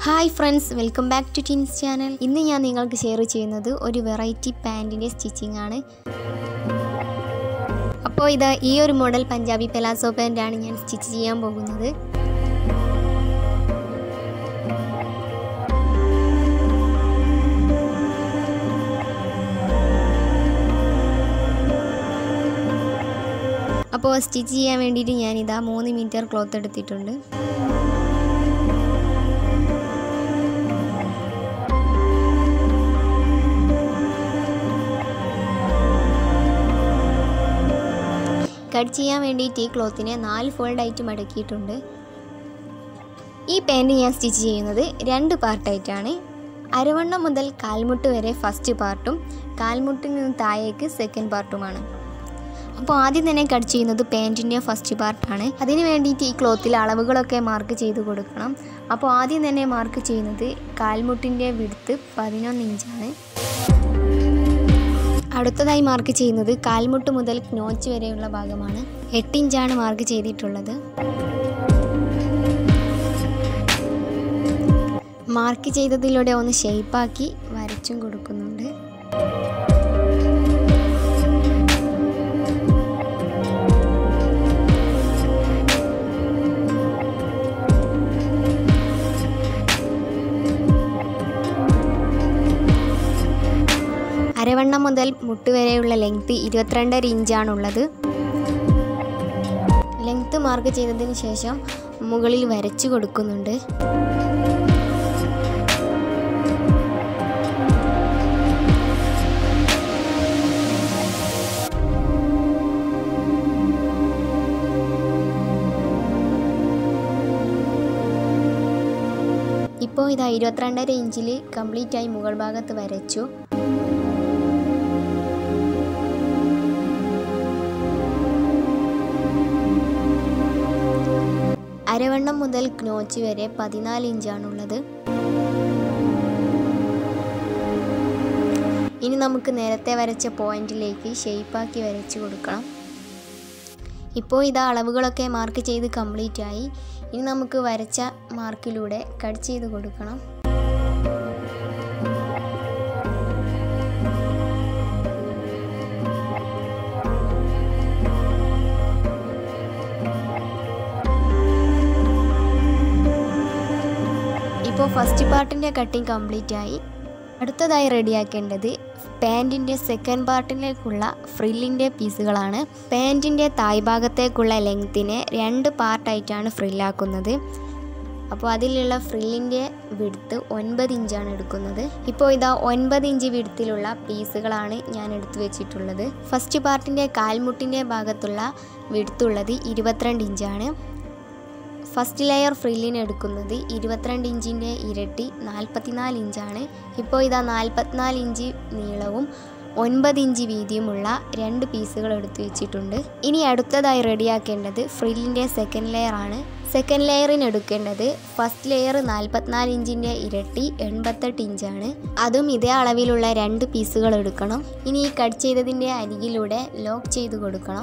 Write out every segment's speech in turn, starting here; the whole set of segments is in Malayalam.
hi friends welcome back to ടിൻസ് ചാനൽ ഇന്ന് ഞാൻ നിങ്ങൾക്ക് ഷെയർ ചെയ്യുന്നത് ഒരു വെറൈറ്റി പാൻറ്റിൻ്റെ സ്റ്റിച്ചിങ് ആണ് അപ്പോൾ ഇത് ഈ ഒരു മോഡൽ പഞ്ചാബി പെലാസോ പാൻറ്റാണ് ഞാൻ സ്റ്റിച്ച് ചെയ്യാൻ പോകുന്നത് അപ്പോൾ സ്റ്റിച്ച് ചെയ്യാൻ വേണ്ടിയിട്ട് ഞാനിതാ മൂന്ന് മീറ്റർ ക്ലോത്ത് എടുത്തിട്ടുണ്ട് കട്ട് ചെയ്യാൻ വേണ്ടിയിട്ട് ഈ ക്ലോത്തിനെ നാല് ഫോൾഡായിട്ട് മടക്കിയിട്ടുണ്ട് ഈ പാൻറ് ഞാൻ സ്റ്റിച്ച് ചെയ്യുന്നത് രണ്ട് പാർട്ടായിട്ടാണ് അരവണ്ണം മുതൽ കാൽമുട്ട് വരെ ഫസ്റ്റ് പാർട്ടും കാൽമുട്ടിൽ നിന്ന് താഴേക്ക് സെക്കൻഡ് പാർട്ടുമാണ് അപ്പോൾ ആദ്യം തന്നെ കട്ട് ചെയ്യുന്നത് പാൻറ്റിൻ്റെ ഫസ്റ്റ് പാർട്ടാണ് അതിന് വേണ്ടിയിട്ട് ഈ ക്ലോത്തിൽ അളവുകളൊക്കെ മാർക്ക് ചെയ്ത് കൊടുക്കണം അപ്പോൾ ആദ്യം തന്നെ മാർക്ക് ചെയ്യുന്നത് കാൽമുട്ടിൻ്റെ വിടുത്ത് പതിനൊന്ന് ഇഞ്ചാണ് അടുത്തതായി മാർക്ക് ചെയ്യുന്നത് കാൽമുട്ട് മുതൽ നോച്ച് വരെയുള്ള ഭാഗമാണ് എട്ട് ഇഞ്ചാണ് മാർക്ക് ചെയ്തിട്ടുള്ളത് മാർക്ക് ചെയ്തതിലൂടെ ഒന്ന് ഷേപ്പാക്കി വരച്ചും കൊടുക്കുന്നുണ്ട് അരവണ്ണം മുതൽ മുട്ട് വരെയുള്ള ലെങ്ത് ഇരുപത്തിരണ്ടര ഇഞ്ചാണുള്ളത് ലെങ്ത് മാർക്ക് ചെയ്തതിന് ശേഷം മുകളിൽ വരച്ചു കൊടുക്കുന്നുണ്ട് ഇപ്പോൾ ഇതാ ഇരുപത്തിരണ്ടര ഇഞ്ചിൽ കംപ്ലീറ്റ് ആയി മുകൾ ഭാഗത്ത് വരച്ചു അരവണ്ണം മുതൽ ക്നോച്ച് വരെ പതിനാല് ഇഞ്ചാണുള്ളത് ഇനി നമുക്ക് നേരത്തെ വരച്ച പോയിന്റിലേക്ക് ഷെയ്പ്പാക്കി വരച്ചു കൊടുക്കണം ഇപ്പോൾ ഇതാ അളവുകളൊക്കെ മാർക്ക് ചെയ്ത് കംപ്ലീറ്റ് ആയി ഇനി നമുക്ക് വരച്ച മാർക്കിലൂടെ കട്ട് ചെയ്ത് കൊടുക്കണം ഇപ്പോൾ ഫസ്റ്റ് പാർട്ടിൻ്റെ കട്ടിങ് കംപ്ലീറ്റ് ആയി അടുത്തതായി റെഡിയാക്കേണ്ടത് പാൻറ്റിൻ്റെ സെക്കൻഡ് പാർട്ടിലേക്കുള്ള ഫ്രില്ലിൻ്റെ പീസുകളാണ് പാൻറ്റിൻ്റെ തായ്ഭാഗത്തേക്കുള്ള ലെങ്ത്തിനെ രണ്ട് പാർട്ടായിട്ടാണ് ഫ്രില്ലാക്കുന്നത് അപ്പോൾ അതിലുള്ള ഫ്രില്ലിൻ്റെ വിടുത്ത് ഒൻപത് ഇഞ്ചാണ് എടുക്കുന്നത് ഇപ്പോൾ ഇതാ ഒൻപത് ഇഞ്ച് വിടുത്തിലുള്ള പീസുകളാണ് ഞാൻ എടുത്തു വെച്ചിട്ടുള്ളത് ഫസ്റ്റ് പാർട്ടിൻ്റെ കാൽമുട്ടിൻ്റെ ഭാഗത്തുള്ള വിടുത്തുള്ളത് ഇരുപത്തിരണ്ട് ഇഞ്ചാണ് ഫസ്റ്റ് ലെയർ ഫ്രില്ലിന് എടുക്കുന്നത് ഇരുപത്തിരണ്ട് ഇഞ്ചിൻ്റെ ഇരട്ടി നാൽപ്പത്തിനാല് ഇഞ്ചാണ് ഇപ്പോൾ ഇതാ നാൽപ്പത്തിനാല് ഇഞ്ച് നീളവും ഒൻപത് ഇഞ്ച് വീതിയുമുള്ള രണ്ട് പീസുകൾ എടുത്തു വെച്ചിട്ടുണ്ട് ഇനി അടുത്തതായി റെഡിയാക്കേണ്ടത് ഫ്രില്ലിൻ്റെ സെക്കൻഡ് ലെയർ ആണ് സെക്കൻഡ് ലെയറിന് എടുക്കേണ്ടത് ഫസ്റ്റ് ലെയർ നാൽപ്പത്തിനാല് ഇഞ്ചിൻ്റെ ഇരട്ടി എൺപത്തെട്ട് ഇഞ്ചാണ് അതും ഇതേ അളവിലുള്ള രണ്ട് പീസുകൾ എടുക്കണം ഇനി ഈ കട്ട് ചെയ്തതിൻ്റെ അരികിലൂടെ ലോക്ക് ചെയ്ത് കൊടുക്കണം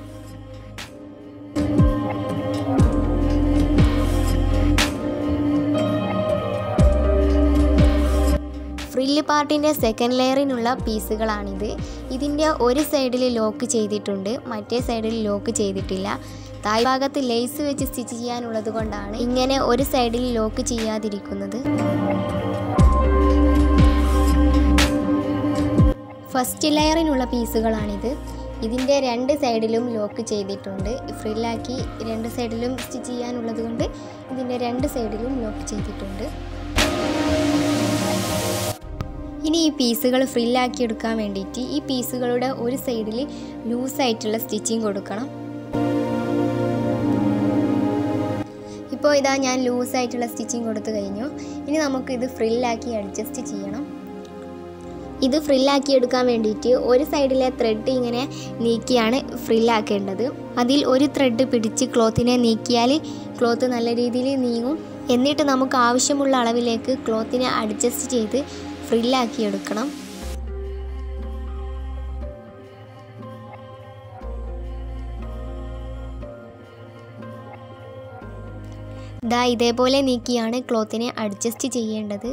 ഫ്രില്ല് പാർട്ടിൻ്റെ സെക്കൻഡ് ലെയറിനുള്ള പീസുകളാണിത് ഇതിൻ്റെ ഒരു സൈഡിൽ ലോക്ക് ചെയ്തിട്ടുണ്ട് മറ്റേ സൈഡിൽ ലോക്ക് ചെയ്തിട്ടില്ല താഴ്ഭാഗത്ത് ലേസ് വെച്ച് സ്റ്റിച്ച് ചെയ്യാനുള്ളത് കൊണ്ടാണ് ഇങ്ങനെ ഒരു സൈഡിൽ ലോക്ക് ചെയ്യാതിരിക്കുന്നത് ഫസ്റ്റ് ലെയറിനുള്ള പീസുകളാണിത് ഇതിൻ്റെ രണ്ട് സൈഡിലും ലോക്ക് ചെയ്തിട്ടുണ്ട് ഫ്രില്ലാക്കി രണ്ട് സൈഡിലും സ്റ്റിച്ച് ചെയ്യാനുള്ളത് കൊണ്ട് ഇതിൻ്റെ രണ്ട് സൈഡിലും ലോക്ക് ചെയ്തിട്ടുണ്ട് ഇനി ഈ പീസുകൾ ഫ്രില്ലാക്കി എടുക്കാൻ വേണ്ടിയിട്ട് ഈ പീസുകളുടെ ഒരു സൈഡിൽ ലൂസായിട്ടുള്ള സ്റ്റിച്ചിങ് കൊടുക്കണം ഇപ്പോൾ ഇതാ ഞാൻ ലൂസായിട്ടുള്ള സ്റ്റിച്ചിങ് കൊടുത്തു കഴിഞ്ഞു ഇനി നമുക്ക് ഇത് ഫ്രില്ലാക്കി അഡ്ജസ്റ്റ് ചെയ്യണം ഇത് ഫ്രില്ലാക്കി എടുക്കാൻ വേണ്ടിയിട്ട് ഒരു സൈഡിലെ ത്രെഡ് ഇങ്ങനെ നീക്കിയാണ് ഫ്രില്ലാക്കേണ്ടത് അതിൽ ഒരു ത്രെഡ് പിടിച്ച് ക്ലോത്തിനെ നീക്കിയാൽ ക്ലോത്ത് നല്ല രീതിയിൽ നീങ്ങും എന്നിട്ട് നമുക്ക് ആവശ്യമുള്ള അളവിലേക്ക് ക്ലോത്തിനെ അഡ്ജസ്റ്റ് ചെയ്ത് ഫ്രില്ലാക്കി എടുക്കണം ഇതാ ഇതേപോലെ നീക്കിയാണ് ക്ലോത്തിനെ അഡ്ജസ്റ്റ് ചെയ്യേണ്ടത്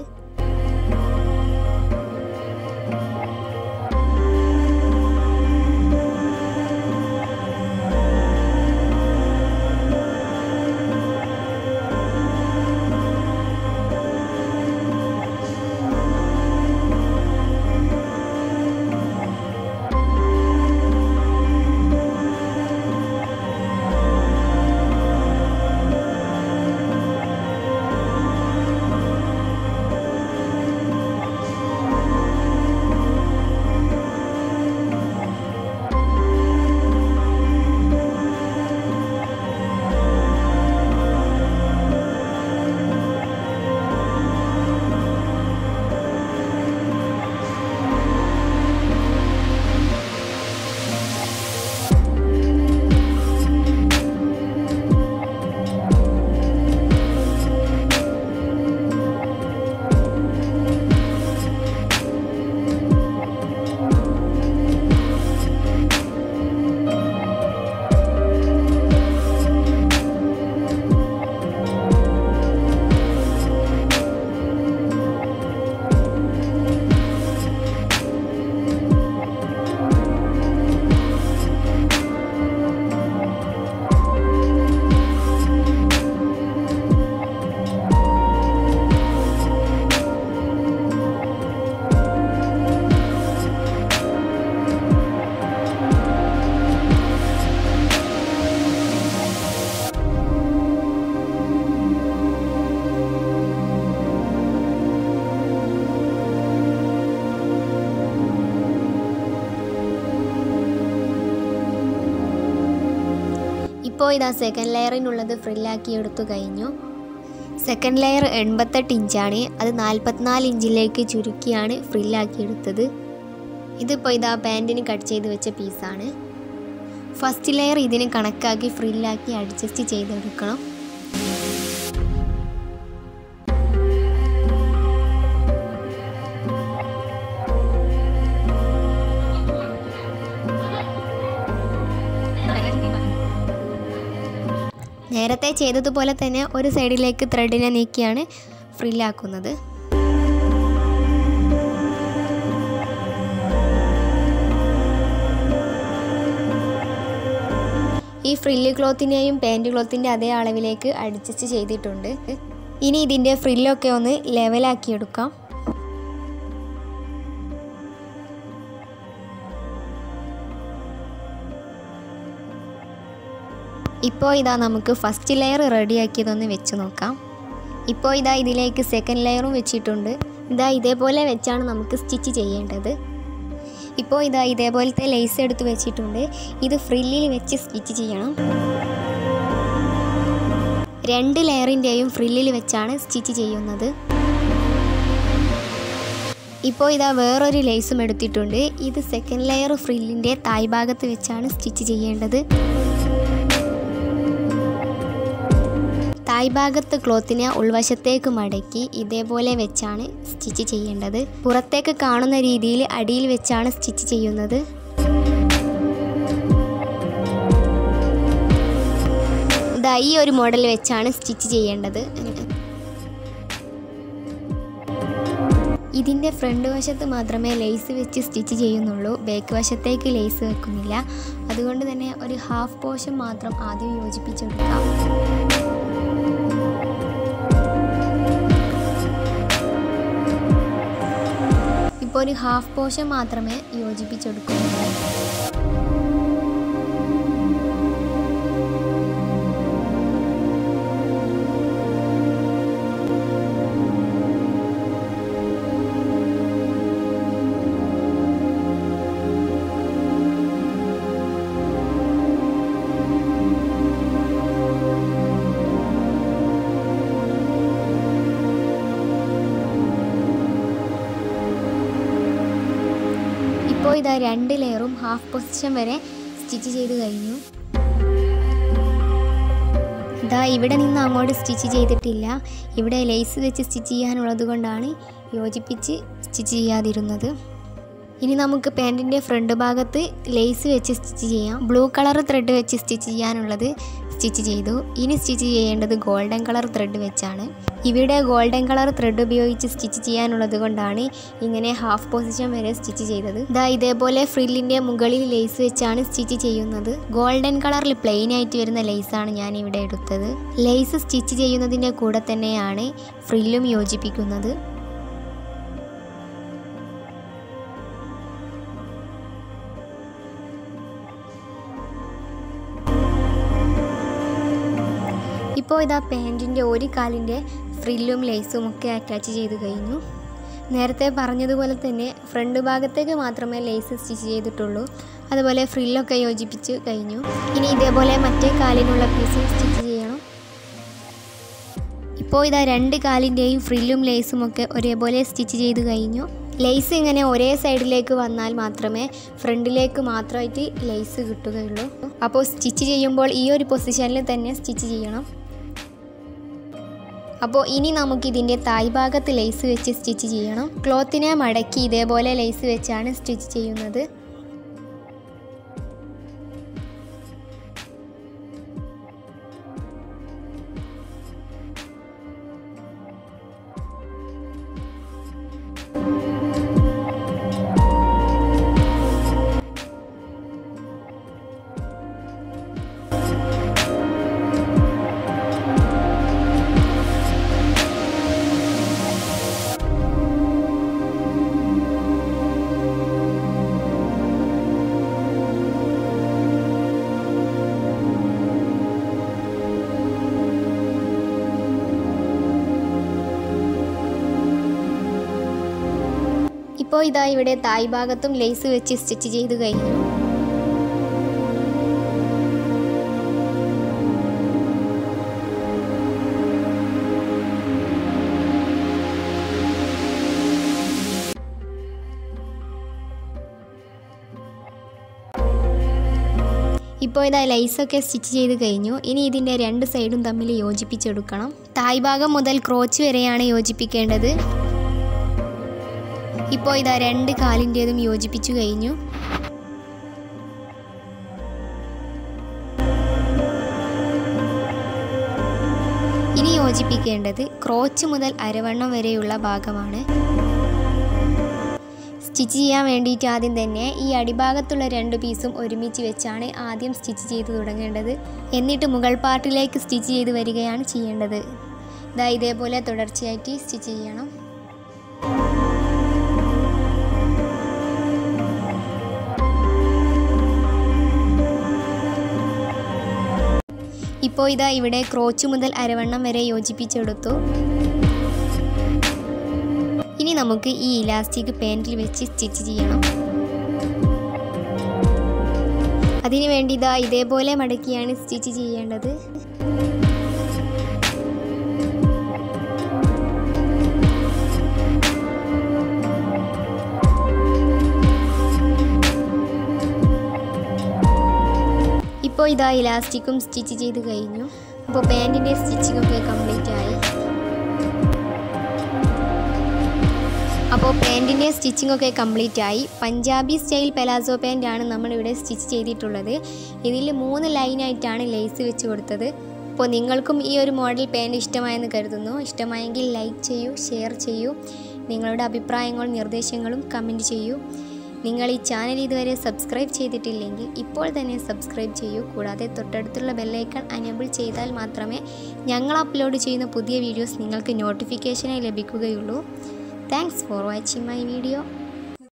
ഇപ്പോൾ ഇതാ സെക്കൻഡ് ലെയറിനുള്ളത് ഫ്രില്ലാക്കി എടുത്തു കഴിഞ്ഞു സെക്കൻഡ് ലെയർ എൺപത്തെട്ട് ഇഞ്ചാണ് അത് നാൽപ്പത്തിനാല് ഇഞ്ചിലേക്ക് ചുരുക്കിയാണ് ഫ്രില്ലാക്കി എടുത്തത് ഇതിപ്പോൾ ഇതാ പാൻറ്റിന് കട്ട് ചെയ്ത് വെച്ച പീസാണ് ഫസ്റ്റ് ലെയർ ഇതിന് കണക്കാക്കി ഫ്രില്ലാക്കി അഡ്ജസ്റ്റ് ചെയ്തെടുക്കണം നേരത്തെ ചെയ്തതുപോലെ തന്നെ ഒരു സൈഡിലേക്ക് ത്രെഡിനെ നീക്കിയാണ് ഫ്രില്ലാക്കുന്നത് ഈ ഫ്രില്ല് ക്ലോത്തിനെയും പാൻറ് ക്ലോത്തിൻ്റെ അതേ അളവിലേക്ക് അഡ്ജസ്റ്റ് ചെയ്തിട്ടുണ്ട് ഇനി ഇതിൻ്റെ ഫ്രില്ലൊക്കെ ഒന്ന് ലെവലാക്കി എടുക്കാം ഇപ്പോൾ ഇതാ നമുക്ക് ഫസ്റ്റ് ലെയർ റെഡിയാക്കിയതൊന്ന് വെച്ച് നോക്കാം ഇപ്പോൾ ഇതാ ഇതിലേക്ക് സെക്കൻഡ് ലെയറും വെച്ചിട്ടുണ്ട് ഇതാ ഇതേപോലെ വെച്ചാണ് നമുക്ക് സ്റ്റിച്ച് ചെയ്യേണ്ടത് ഇപ്പോൾ ഇതാ ഇതേപോലത്തെ ലേസ് എടുത്ത് വെച്ചിട്ടുണ്ട് ഇത് ഫ്രില്ലിൽ വെച്ച് സ്റ്റിച്ച് ചെയ്യണം രണ്ട് ലെയറിൻ്റെയും ഫ്രില്ലിൽ വെച്ചാണ് സ്റ്റിച്ച് ചെയ്യുന്നത് ഇപ്പോൾ ഇതാ വേറൊരു ലേസും എടുത്തിട്ടുണ്ട് ഇത് സെക്കൻഡ് ലെയർ ഫ്രില്ലിൻ്റെ തായ്ഭാഗത്ത് വെച്ചാണ് സ്റ്റിച്ച് ചെയ്യേണ്ടത് തായ്ഭാഗത്ത് ക്ലോത്തിനെ ഉൾവശത്തേക്ക് മടക്കി ഇതേപോലെ വെച്ചാണ് സ്റ്റിച്ച് ചെയ്യേണ്ടത് പുറത്തേക്ക് കാണുന്ന രീതിയിൽ അടിയിൽ വെച്ചാണ് സ്റ്റിച്ച് ചെയ്യുന്നത് ഇതാ ഈ ഒരു മോഡൽ വെച്ചാണ് സ്റ്റിച്ച് ചെയ്യേണ്ടത് ഇതിൻ്റെ ഫ്രണ്ട് വശത്ത് മാത്രമേ ലേസ് വെച്ച് സ്റ്റിച്ച് ചെയ്യുന്നുള്ളൂ ബാക്ക് വശത്തേക്ക് ലേസ് വെക്കുന്നില്ല അതുകൊണ്ട് തന്നെ ഒരു ഹാഫ് പോർഷൻ മാത്രം ആദ്യം യോജിപ്പിച്ചെടുക്കാം ഇപ്പോൾ ഒരു ഹാഫ് പോർഷൻ മാത്രമേ യോജിപ്പിച്ചെടുക്കുന്നുള്ളൂ ഇപ്പോൾ ഇതാ രണ്ട് ലെയറും ഹാഫ് പൊസിഷൻ വരെ സ്റ്റിച്ച് ചെയ്ത് കഴിഞ്ഞു ഇതാ ഇവിടെ നിന്ന് അങ്ങോട്ട് സ്റ്റിച്ച് ചെയ്തിട്ടില്ല ഇവിടെ ലേസ് വെച്ച് സ്റ്റിച്ച് ചെയ്യാനുള്ളത് കൊണ്ടാണ് യോജിപ്പിച്ച് സ്റ്റിച്ച് ചെയ്യാതിരുന്നത് ഇനി നമുക്ക് പാൻറ്റിൻ്റെ ഫ്രണ്ട് ഭാഗത്ത് ലേസ് വെച്ച് സ്റ്റിച്ച് ചെയ്യാം ബ്ലൂ കളർ ത്രെഡ് വെച്ച് സ്റ്റിച്ച് ചെയ്യാനുള്ളത് സ്റ്റിച്ച് ചെയ്തു ഇനി സ്റ്റിച്ച് ചെയ്യേണ്ടത് ഗോൾഡൻ കളർ ത്രെഡ് വെച്ചാണ് ഇവിടെ ഗോൾഡൻ കളർ ത്രെഡ് ഉപയോഗിച്ച് സ്റ്റിച്ച് ചെയ്യാനുള്ളത് കൊണ്ടാണ് ഇങ്ങനെ ഹാഫ് പൊസിഷൻ വരെ സ്റ്റിച്ച് ചെയ്തത് ഇതാ ഇതേപോലെ ഫ്രില്ലിൻ്റെ മുകളിൽ ലേസ് വെച്ചാണ് സ്റ്റിച്ച് ചെയ്യുന്നത് ഗോൾഡൻ കളറിൽ പ്ലെയിൻ ആയിട്ട് വരുന്ന ലേസാണ് ഞാൻ ഇവിടെ എടുത്തത് ലേസ് സ്റ്റിച്ച് ചെയ്യുന്നതിൻ്റെ കൂടെ തന്നെയാണ് ഫ്രില്ലും യോജിപ്പിക്കുന്നത് ഇപ്പോൾ ഇതാ പാൻറ്റിൻ്റെ ഒരു കാലിൻ്റെ ഫ്രില്ലും ലേസും ഒക്കെ അറ്റാച്ച് ചെയ്ത് കഴിഞ്ഞു നേരത്തെ പറഞ്ഞതുപോലെ തന്നെ ഫ്രണ്ട് ഭാഗത്തേക്ക് മാത്രമേ ലേസ് സ്റ്റിച്ച് ചെയ്തിട്ടുള്ളൂ അതുപോലെ ഫ്രില്ലൊക്കെ യോജിപ്പിച്ച് കഴിഞ്ഞു ഇനി ഇതേപോലെ മറ്റേ കാലിനുള്ള പീസ് സ്റ്റിച്ച് ചെയ്യണം ഇപ്പോൾ ഇതാ രണ്ട് കാലിൻ്റെയും ഫ്രില്ലും ലേസും ഒക്കെ ഒരേപോലെ സ്റ്റിച്ച് ചെയ്ത് കഴിഞ്ഞു ലേസ് ഇങ്ങനെ ഒരേ സൈഡിലേക്ക് വന്നാൽ മാത്രമേ ഫ്രണ്ടിലേക്ക് മാത്രമായിട്ട് ലേസ് കിട്ടുകയുള്ളൂ അപ്പോൾ സ്റ്റിച്ച് ചെയ്യുമ്പോൾ ഈ ഒരു പൊസിഷനിൽ തന്നെ സ്റ്റിച്ച് ചെയ്യണം അപ്പോൾ ഇനി നമുക്ക് ഇതിൻ്റെ തായ്ഭാഗത്ത് ലേസ് വെച്ച് സ്റ്റിച്ച് ചെയ്യണം ക്ലോത്തിനെ മടക്കി ഇതേപോലെ ലേസ് വെച്ചാണ് സ്റ്റിച്ച് ചെയ്യുന്നത് ഇപ്പോൾ ഇതാ ഇവിടെ തായ് ഭാഗത്തും ലേസ് വെച്ച് സ്റ്റിച്ച് ചെയ്ത് കഴിഞ്ഞു ഇപ്പോൾ ഇതാ ലൈസൊക്കെ സ്റ്റിച്ച് ചെയ്ത് കഴിഞ്ഞു ഇനി ഇതിൻ്റെ രണ്ട് സൈഡും തമ്മിൽ യോജിപ്പിച്ചെടുക്കണം തായ് ഭാഗം മുതൽ ക്രോച്ച് വരെയാണ് യോജിപ്പിക്കേണ്ടത് ഇപ്പോൾ ഇതാ രണ്ട് കാലിൻ്റേതും യോജിപ്പിച്ചു കഴിഞ്ഞു ഇനി യോജിപ്പിക്കേണ്ടത് ക്രോച്ച് മുതൽ അരവണ്ണം വരെയുള്ള ഭാഗമാണ് സ്റ്റിച്ച് ചെയ്യാൻ വേണ്ടിയിട്ട് ആദ്യം തന്നെ ഈ അടിഭാഗത്തുള്ള രണ്ട് പീസും ഒരുമിച്ച് വെച്ചാണ് ആദ്യം സ്റ്റിച്ച് ചെയ്ത് തുടങ്ങേണ്ടത് എന്നിട്ട് മുകൾ പാർട്ടിലേക്ക് സ്റ്റിച്ച് ചെയ്ത് വരികയാണ് ചെയ്യേണ്ടത് ഇതാ ഇതേപോലെ തുടർച്ചയായിട്ട് സ്റ്റിച്ച് ചെയ്യണം ഇപ്പോൾ ഇതാ ഇവിടെ ക്രോച്ച് മുതൽ അരവണ്ണം വരെ യോജിപ്പിച്ചെടുത്തു ഇനി നമുക്ക് ഈ ഇലാസ്റ്റിക് പാൻറ്റിൽ വെച്ച് സ്റ്റിച്ച് ചെയ്യണം അതിനു വേണ്ടി ഇതാ ഇതേപോലെ മടക്കിയാണ് സ്റ്റിച്ച് ചെയ്യേണ്ടത് ഇപ്പോൾ ഇതാ ഇലാസ്റ്റിക്കും സ്റ്റിച്ച് ചെയ്ത് കഴിഞ്ഞു അപ്പോൾ പാൻറ്റിൻ്റെ സ്റ്റിച്ചിങ് ഒക്കെ കംപ്ലീറ്റ് ആയി അപ്പോൾ പാൻറ്റിൻ്റെ സ്റ്റിച്ചിങ് ഒക്കെ കംപ്ലീറ്റ് ആയി പഞ്ചാബി സ്റ്റൈൽ പെലാസോ പാൻറ്റാണ് നമ്മളിവിടെ സ്റ്റിച്ച് ചെയ്തിട്ടുള്ളത് ഇതിൽ മൂന്ന് ലൈനായിട്ടാണ് ലേസ് വെച്ച് കൊടുത്തത് അപ്പോൾ നിങ്ങൾക്കും ഈ ഒരു മോഡൽ പാൻറ് ഇഷ്ടമായെന്ന് കരുതുന്നു ഇഷ്ടമായെങ്കിൽ ലൈക്ക് ചെയ്യൂ ഷെയർ ചെയ്യൂ നിങ്ങളുടെ അഭിപ്രായങ്ങളും നിർദ്ദേശങ്ങളും കമൻറ്റ് ചെയ്യൂ നിങ്ങൾ ഈ ചാനൽ ഇതുവരെ സബ്സ്ക്രൈബ് ചെയ്തിട്ടില്ലെങ്കിൽ ഇപ്പോൾ തന്നെ സബ്സ്ക്രൈബ് ചെയ്യൂ കൂടാതെ തൊട്ടടുത്തുള്ള ബെല്ലൈക്കൺ അനേബിൾ ചെയ്താൽ മാത്രമേ ഞങ്ങൾ അപ്ലോഡ് ചെയ്യുന്ന പുതിയ വീഡിയോസ് നിങ്ങൾക്ക് നോട്ടിഫിക്കേഷനായി ലഭിക്കുകയുള്ളൂ thanks for watching my video